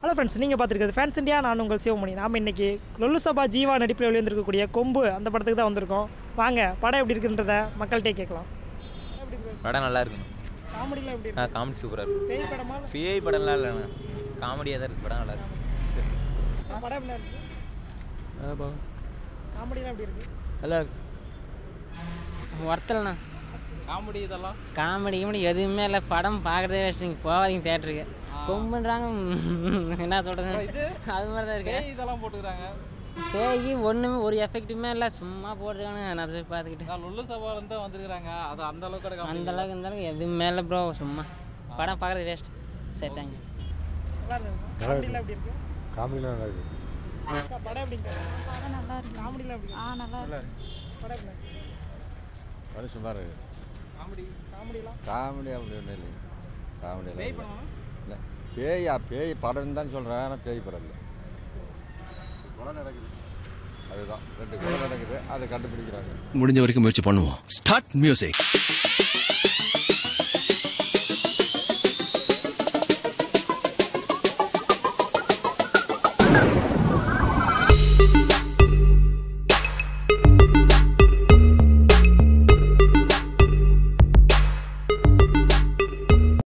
hello friends நீங்கள் பார்த்துருக்கிறது fans India நான் உங்கள் சிவமணி நாம் இன்னைக்கு லொல்லு சபா ஜீவா நடிப்பில் வெளிவந்திருக்கக்கூடிய கொம்பு அந்த படத்துக்கு தான் வந்திருக்கோம் வாங்க படம் எப்படி இருக்குன்றத மக்கள்கிட்டே கேட்கலாம் படம் நல்லா இருக்குண்ணா காமெடிலாம் எப்படி ஆ காமெடி சூப்பராக இருக்கு பேய் படமா பேய் படம்லாம் இல்லைண்ணா காமெடியாக தான் இருக்கு படம் நல்லா இருக்கு படம் எப்படி இருக்கு காமெடிலாம் எப்படி இருக்கு நல்லா இருக்கு ஒருத்தலண்ணா காமெடி இதெல்லாம் காமெடி கிமெடி எதுவுமே இல்லை படம் பார்க்குறதே வேஸ்ட் நீங்கள் போகாதீங்க தேட்டருக்கு கொம்புன்றாங்க என்ன சொல்கிறது அது மாதிரி தான் இருக்கு இதெல்லாம் போட்டுக்கிறாங்க பேய்க்கு ஒன்றுமே ஒரு எஃபெக்ட்டுமே இல்லை சும்மா போட்டுருக்கானுங்க நான் போய் பார்த்துக்கிட்டு நான் லுல்லு சவால் தான் வந்திருக்காங்க அது அந்த அளவுக்கு அந்த அளவுக்கு இந்த அளவுக்கு எதுவுமே இல்லை ப்ரோ சும்மா படம் பார்க்குறது வேஸ்ட் சரி தேங்க்யூ நல்லா இருக்கு காமெடிலாம் எப்படி இருக்கு காமெடிலாம் நல்லா இருக்கு அக்கா, படம் எப்படிங்க படம் நல்லா இருக்கு காமெடிலாம் எப்படி ஆ நல்லா இருக்கு படம் எப்படி படம் சுமார் இருக்கு காமெடி காமெடிலாம் காமெடி அப்படி ஒன்றும் இல்லை காமெடி பேய் எல்லாம் படமா இல்லை பேயா பேய் படம் தான் சொல்கிறேன் ஆனால் பேய் படம் இல்லை கொலை நடக்குது அதுதான் ரெண்டு கொலை நடக்குது அதை கண்டுபிடிக்கிறாங்க முடிஞ்ச வரைக்கும் முயற்சி பண்ணுவோம் ஸ்டார்ட் மியூசிக்